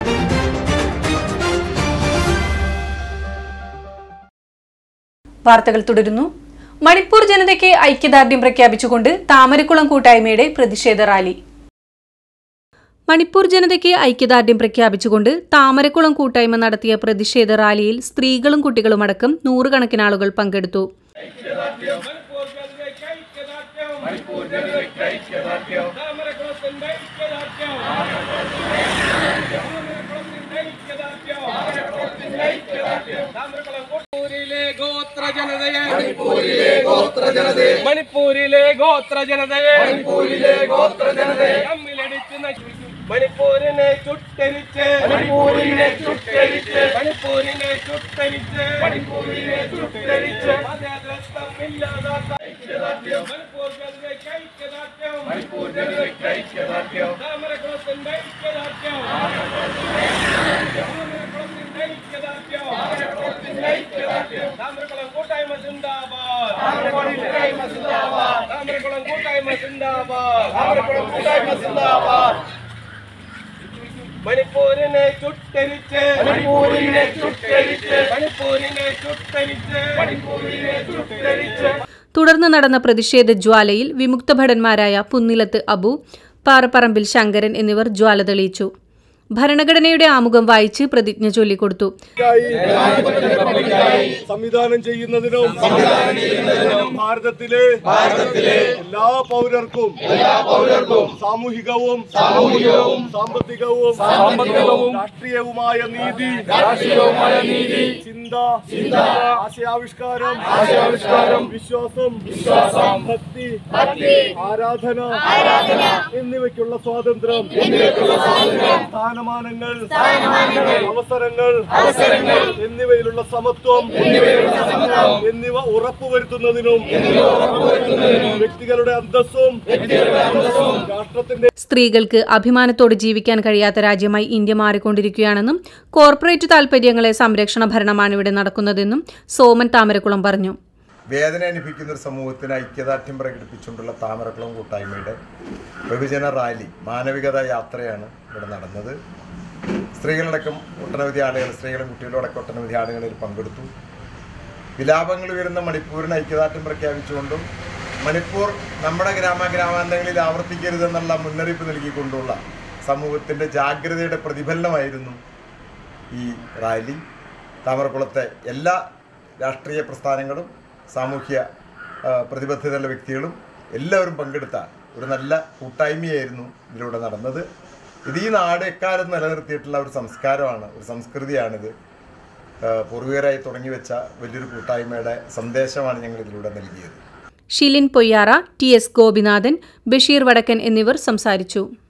വാർത്തകൾ തുടരുന്നു മണിപ്പൂർ ജനതയ്ക്ക് ഐക്യദാർഢ്യം പ്രഖ്യാപിച്ചുകൊണ്ട് താമരക്കുളം കൂട്ടായ്മയുടെ പ്രതിഷേധ റാലി മണിപ്പൂർ ജനതയ്ക്ക് ഐക്യദാർഢ്യം പ്രഖ്യാപിച്ചുകൊണ്ട് താമരക്കുളം കൂട്ടായ്മ നടത്തിയ പ്രതിഷേധ റാലിയിൽ സ്ത്രീകളും കുട്ടികളുമടക്കം നൂറുകണക്കിന് ആളുകൾ പങ്കെടുത്തു മണിപ്പൂരിലെ ഗോത്ര ജനതയെ മണിപ്പൂരിലെ ഗോത്ര ജനതയെ മണിപ്പൂരിലെ ഗോത്ര ജനതയെ മണിപ്പൂരിലെ ഗോത്ര ജനതയെ തമ്മിലടിച്ച് നശിപ്പിക്കും മണിപ്പൂരിനെ ചുട്ടരിച്ച് മണിപ്പൂരിനെ ചുട്ടരിച്ച് മണിപ്പൂരിനെ ചുട്ടരിച്ച് മണിപ്പൂരിനെ ചുട്ടരിച്ച് മതേതരത്വമില്ലാതാത്ത ഐക്യദാർഢ്യം മണിപ്പൂർ ജനതയ്ക്ക് ഐക്യദാർഢ്യം മണിപ്പൂർ ജനതയ്ക്ക് ഐക്യദാർഢ്യം താമരക്കുളത്തിന്റെ ഐക്യദാർഢ്യം താമരക്കുളം കൂട്ടായ്മ സിന്ദാബാദ് കൂട്ടായ്മ സിന്ദാബാദ് താമരക്കുളം കൂട്ടായ്മ സിന്ദാബാദ് താമരക്കുളം കൂട്ടായ്മ സിന്ദാബാദ് മണിപ്പൂരിനെ ചുട്ടരിച്ച് മണിപ്പൂരിനെ ചുട്ടരിച്ച് മണിപ്പൂരിനെ ചുട്ടരിച്ച് മണിപ്പൂരിനെ ചുട്ടരിച്ച് തുടർന്ന് നടന്ന പ്രതിഷേധ ജ്വാലയിൽ വിമുക്ത ഭടന്മാരായ പുന്നിലത്ത് അബു പാറപ്പറമ്പിൽ ശങ്കരൻ എന്നിവർ ജ്വാല തെളിയിച്ചു ഭരണഘടനയുടെ ആമുഖം വായിച്ച് പ്രതിജ്ഞ ചൊല്ലിക്കൊടുത്തു സംവിധാനം ചെയ്യുന്നതിനും ഭാരതത്തിലെ ഭാരതത്തിലെ എല്ലാ പൗരർക്കും എല്ലാ പൗരർക്കും സാമൂഹികവും സാമൂഹികവും സാമ്പത്തികവും സാമ്പത്തികവും രാഷ്ട്രീയവുമായ നീതി രാഷ്ട്രീയവുമായ നീതി ചിന്ത ചിന്ത ആശയാവിഷ്കാരം ആശയാവിഷ്കാരം വിശ്വാസം വിശ്വാസം ഭക്തി ഭക്തി ആരാധന ആരാധന എന്നിവയ്ക്കുള്ള സ്വാതന്ത്ര്യം എന്നിവയ്ക്കുള്ള സ്വാതന്ത്ര്യം സ്ഥാനമാനങ്ങൾ അവസരങ്ങൾ അവസരങ്ങൾ എന്നിവയിലുള്ള സമത്വം എന്നിവയിലുള്ള സമത്വം എന്നിവ ഉറപ്പുവരുത്തുന്നതിനും വ്യക്തികളുടെ അന്തസ്സും വ്യക്തികളുടെ അന്തസ്സും രാഷ്ട്രത്തിന്റെ സ്ത്രീകൾക്ക് അഭിമാനത്തോടെ ജീവിക്കാൻ കഴിയാത്ത രാജ്യമായി ഇന്ത്യ മാറിക്കൊണ്ടിരിക്കുകയാണെന്നും കോർപ്പറേറ്റ് താൽപര്യങ്ങളെ സംരക്ഷണ ഭരണമാണ് ഇവിടെ നടക്കുന്നതെന്നും സോമൻ താമരക്കുളം പറഞ്ഞു വേദന അനുഭവിക്കുന്ന ഒരു സമൂഹത്തിന് ഐക്യദാർഢ്യം പ്രകടിപ്പിച്ചുകൊണ്ടുള്ള താമരക്കുളം കൂട്ടായ്മയുടെ ബഹുജന റാലി മാനവികത യാത്രയാണ് ഇവിടെ നടന്നത് സ്ത്രീകളടക്കം ഒട്ടനവധി ആളുകൾ സ്ത്രീകളും കുട്ടികളും അടക്കം ഒട്ടനവധി ആളുകളിൽ പങ്കെടുത്തു വിലാപങ്ങൾ ഉയരുന്ന മണിപ്പൂരിന് ഐക്യദാർഢ്യം പ്രഖ്യാപിച്ചുകൊണ്ടും മണിപ്പൂർ നമ്മുടെ ഗ്രാമ ഗ്രാമാന്തരങ്ങളിൽ ആവർത്തിക്കരുതെന്നുള്ള മുന്നറിയിപ്പ് നൽകിക്കൊണ്ടുള്ള സമൂഹത്തിൻ്റെ ജാഗ്രതയുടെ പ്രതിഫലനമായിരുന്നു ഈ റാലി താമരക്കുളത്തെ എല്ലാ രാഷ്ട്രീയ പ്രസ്ഥാനങ്ങളും സാമൂഹ്യ ആ, പ്രതിബദ്ധതയുള്ള വ്യക്തികളും എല്ലാവരും പങ്കെടുത്ത ഒരു നല്ല കൂട്ടായ്മയായിരുന്നു ഇതിലൂടെ നടന്നത് ഇത് ഈ നാട് എക്കാലം നിലനിർത്തിയിട്ടുള്ള ഒരു സംസ്കാരമാണ് ഒരു സംസ്കൃതിയാണിത് ആ, പൂർവികരായി തുടങ്ങി വെച്ച വലിയൊരു കൂട്ടായ്മയുടെ സന്ദേശമാണ് ഞങ്ങൾ ഇതിലൂടെ നൽകിയത് ഷിലിൻ പൊയ്യാറ ടി എസ് ഗോപിനാഥൻ ബഷീർ വടക്കൻ എന്നിവർ സംസാരിച്ചു